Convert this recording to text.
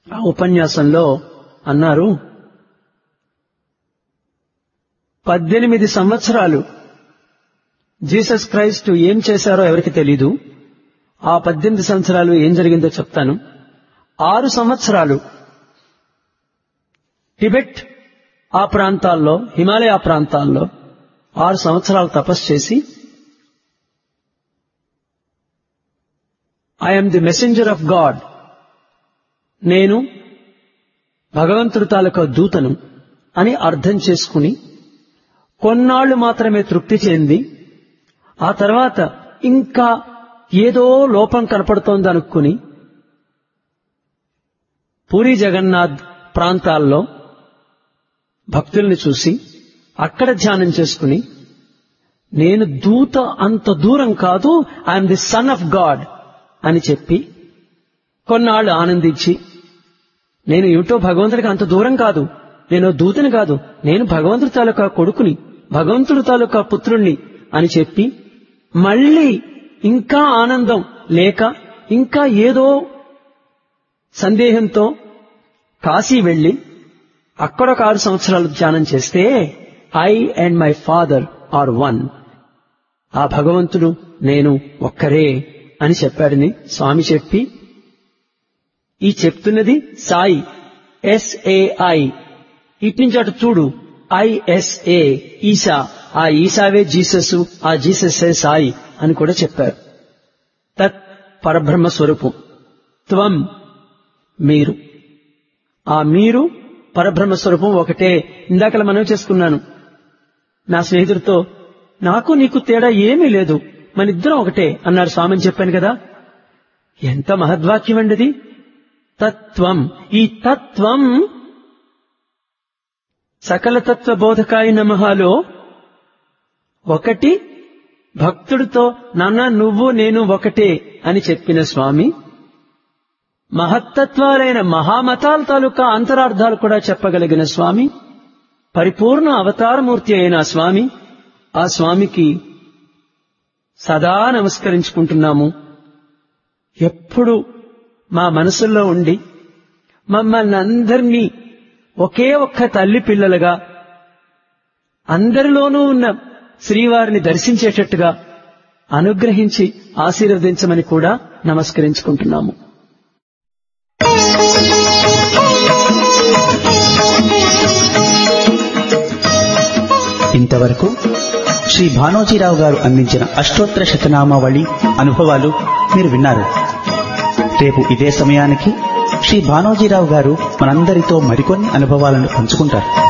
ఆ ఉపన్యాసంలో అన్నారు పద్దెనిమిది సంవత్సరాలు జీసస్ క్రైస్ట్ ఏం చేశారో ఎవరికి తెలీదు ఆ పద్దెనిమిది సంవత్సరాలు ఏం జరిగిందో చెప్తాను ఆరు సంవత్సరాలు టిబెట్ ఆ ప్రాంతాల్లో హిమాలయ ప్రాంతాల్లో ఆరు సంవత్సరాలు తపస్సు చేసి I'm the messenger of God నేను భగవంతుడి తాలూకా దూతను అని అర్థం చేసుకుని కొన్నాళ్లు మాత్రమే తృప్తి చెంది ఆ తర్వాత ఇంకా ఏదో లోపం కనపడుతోంది అనుకుని పూరి జగన్నాథ్ ప్రాంతాల్లో భక్తుల్ని చూసి అక్కడ ధ్యానం చేసుకుని నేను దూత అంత దూరం కాదు I'm the son of God అని చెప్పి కొన్నాళ్ళు ఆనందించి నేను ఏమిటో భగవంతుడికి అంత దూరం కాదు నేను దూతని కాదు నేను భగవంతుడి తాలూకా కొడుకుని భగవంతుడి తాలూకా పుత్రుణ్ణి అని చెప్పి మళ్ళీ ఇంకా ఆనందం లేక ఇంకా ఏదో సందేహంతో కాశీ వెళ్లి అక్కడొక ఆరు సంవత్సరాలు ధ్యానం చేస్తే I and my father are one ఆ భగవంతుడు నేను ఒక్కరే అని చెప్పాడని స్వామి చెప్పి ఈ చెప్తున్నది సాయి ఎస్ఏఐ ఇటు నుంచి అటు చూడు ఐఎస్ఏ ఈసా ఆ ఈసావే జీసస్ ఆ జీసస్ఏ సాయి అని కూడా చెప్పారు తత్ పరబ్రహ్మ స్వరూపం త్వం మీరు ఆ మీరు పరబ్రహ్మ స్వరూపం ఒకటే ఇందాకలా మనం చేసుకున్నాను నా స్నేహితుడితో నాకు నీకు తేడా ఏమీ లేదు మన ఇద్దరం ఒకటే అన్నాడు స్వామిని చెప్పాను కదా ఎంత మహద్వాక్యం అండి అది తత్వం ఈ తత్వం సకల తత్వ బోధకాయ నమహాలో ఒకటి భక్తుడితో నాన్న నువ్వు నేను ఒకటే అని చెప్పిన స్వామి మహత్తత్వాలైన మహామతాల తాలూకా అంతరార్థాలు కూడా చెప్పగలిగిన స్వామి పరిపూర్ణ అవతారమూర్తి అయిన ఆ స్వామి ఆ స్వామికి సదా నమస్కరించుకుంటున్నాము ఎప్పుడు మా మనసుల్లో ఉండి మమ్మల్ని అందరినీ ఒకే ఒక్క తల్లి పిల్లలుగా అందరిలోనూ ఉన్న శ్రీవారిని దర్శించేటట్టుగా అనుగ్రహించి ఆశీర్వదించమని కూడా నమస్కరించుకుంటున్నాము ఇంతవరకు శ్రీ భానోజీరావు గారు అందించిన అష్టోత్తర శతనామావళి అనుభవాలు మీరు విన్నారు రేపు ఇదే సమయానికి శ్రీ భానోజీరావు గారు మనందరితో మరికొన్ని అనుభవాలను పంచుకుంటారు